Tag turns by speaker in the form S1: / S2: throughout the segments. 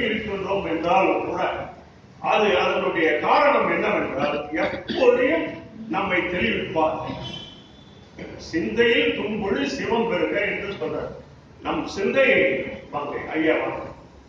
S1: சொல்லி இருக்கின்றோம் என்றாலும் கூட அது அதனுடைய காரணம் என்னவென்றால் எப்போதையும் நம்மை தெளிவிப்பார் சிந்தையில் தும்புழி சிவம் பெறுக என்று சொல்றார் நம் சிந்தையை வாங்க ஐயா வாங்க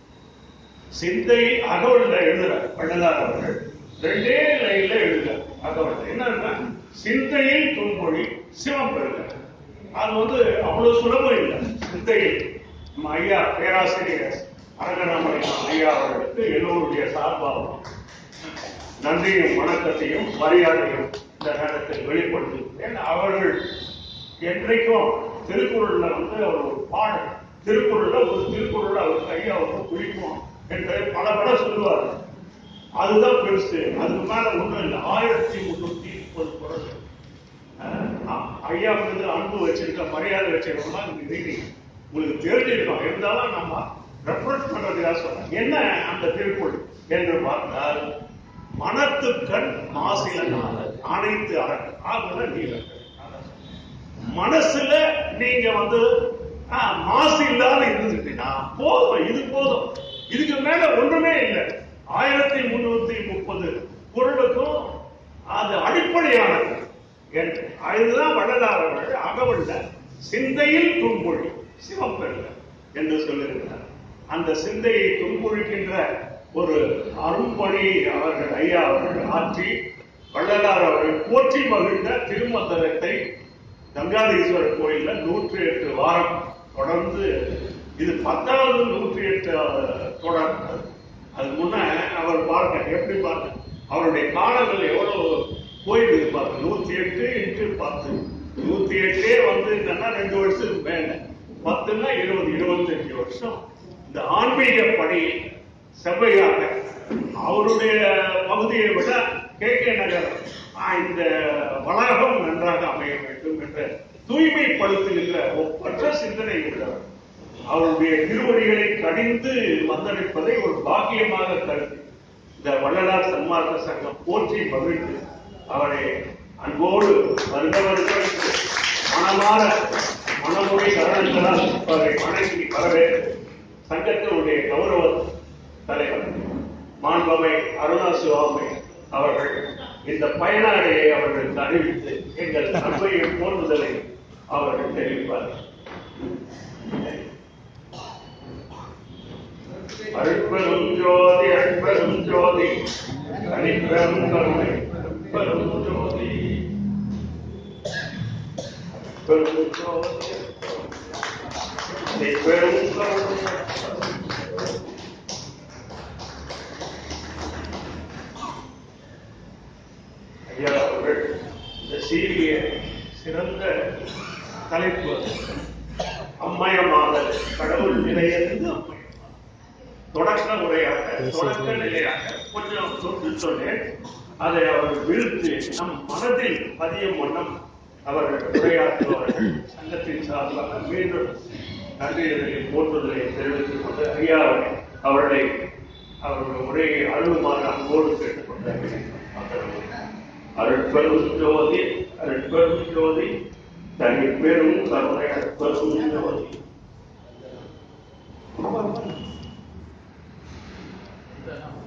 S1: சிந்தை அகவல்ல எழுதுற வள்ளலார் அவர்கள் ரெண்டே லைன்ல எழுதுற அகவல் என்னன்னா சிந்தையில் தும்பொழி சிவம் பெறுக அது வந்து அவ்வளவு சுலபம் இல்லை சிந்தையில் நம்ம ஐயா பேராசிரியர் அரங்கராமலிங்கம் ஐயா அவர்களுக்கு எல்லோருடைய சார்பாகவும் நன்றியும் வணக்கத்தையும் மரியாதையும் இந்த நேரத்தில் வெளிப்படுத்துகிறேன் அவர்கள் என்றைக்கும் திருக்குறள்ல வந்து அவர் ஒரு பாடல் திருக்குறள்ல ஒரு திருக்குறள் அவர் கையை அவருக்கு பிடிக்கும் என்று பல பல சொல்லுவார் அதுதான் பெருசு அதுக்கு மேல ஒண்ணும் இல்லை ஆயிரத்தி முன்னூத்தி முப்பது குரல் அஹ் ஐயா வந்து அன்பு வச்சிருக்க மரியாதை வச்சிருக்கோம்னா நீங்க ரீடிங் உங்களுக்கு தெரிஞ்சிருக்கோம் இருந்தாலும் நம்ம ரெஃபரன்ஸ் பண்றதுக்காக சொல்றேன் என்ன அந்த திருக்குறள் என்று பார்த்தால் மனத்துக்கண் மாசிலனால அனைத்து அறன் ஆகுல நீலங்கள் மனசுல நீங்க வந்து ஆ, மாசு இல்லாத இருந்துட்டீங்கன்னா போதும் இது போதும் இதுக்கு மேல ஒண்ணுமே இல்லை ஆயிரத்தி முன்னூத்தி முப்பது குரலுக்கும் அது அடிப்படையானது என்று அதுதான் வள்ளலாரவர்கள் அகவல்ல சிந்தையில் துன்பொழி சிவப்பெருக என்று சொல்லியிருக்கிறார் அந்த சிந்தையை துன்பொழிக்கின்ற ஒரு அரும்பணி அவர்கள் ஐயா அவர்கள் ஆற்றி வள்ளலார் அவர்கள் போற்றி மகிழ்ந்த திருமந்திரத்தை கங்காதீஸ்வரர் கோயில்ல நூற்றி எட்டு வாரம் தொடர்ந்து இது பத்தாவது நூற்றி எட்டு அஹ், தொடர் அது முன்ன அவர் பாருங்க எப்படி பாருங்க அவருடைய காலங்கள் எவ்வளவு போயிடுது பாருங்க நூத்தி எட்டு இன்ட்டு பத்து நூத்தி எட்டே வந்து என்னன்னா ரெண்டு வருஷத்துக்கு மேல பத்துன்னா இருபது இருபத்தஞ்சு வருஷம் இந்த ஆன்மீக பணி செவ்வையாக அவருடைய பகுதியை விட கே கே நகர் ஆ, இந்த வளாகம் நன்றாக அமைய வேண்டும் என்ற தூய்மைப்படுத்துகின்ற ஒப்பற்ற சிந்தனை உள்ளவர் அவருடைய திருவடிகளை கடிந்து வந்தடைப்பதை ஒரு பாக்கியமாக கருதி இந்த வள்ளலார் சன்மார்க்க சங்கம் போற்றி மகிழ்ந்து அவரை அன்போடு வருந்தவர்கள் மனமாற மனமொழி கரணங்களால் அவரை வணங்கி வரவேற்று சங்கத்தினுடைய கௌரவ தலைவர் மாண்பமை அருணா சிவாமை அவர்கள் இந்த பயனாளியை அவர்களுக்கு அறிவித்து எங்கள் அன்பையும் போன்றுதலை அவர்கள் தெரிவிப்பார்கள் அருட்பெரும் ஜோதி அருட்பெரும் ஜோதி தனிப்பெரும் கருணை பெரும் ஜோதி பெரும் ஜோதி தனிப்பெரும் கருணை ஐயா அவர்கள் இந்த சீரிய சிறந்த தலைப்பு அம்மயமாதல் கடவுள் நிலையிலிருந்து அம்மயம் தொடக்க உரையாக தொடக்க நிலையாக கொஞ்சம் தொட்டு சொன்னேன் அதை அவர் விழுத்து நம் மனதில் பதியும் வண்ணம் அவர்கள் உரையாற்றுவார்கள் சங்கத்தின் சார்பாக மீண்டும் நன்றியதை போற்றுதலை தெரிவித்துக் கொண்டு ஐயா அவர்களை அவருடைய உரையை அழுமாறு அன்போடு கேட்டுக்கொண்டார்கள் அருட்பெரும் ஜோதி அருட்பெரும் ஜோதி தனி பெரும் கருணை அருட்பெரும் ஜோதி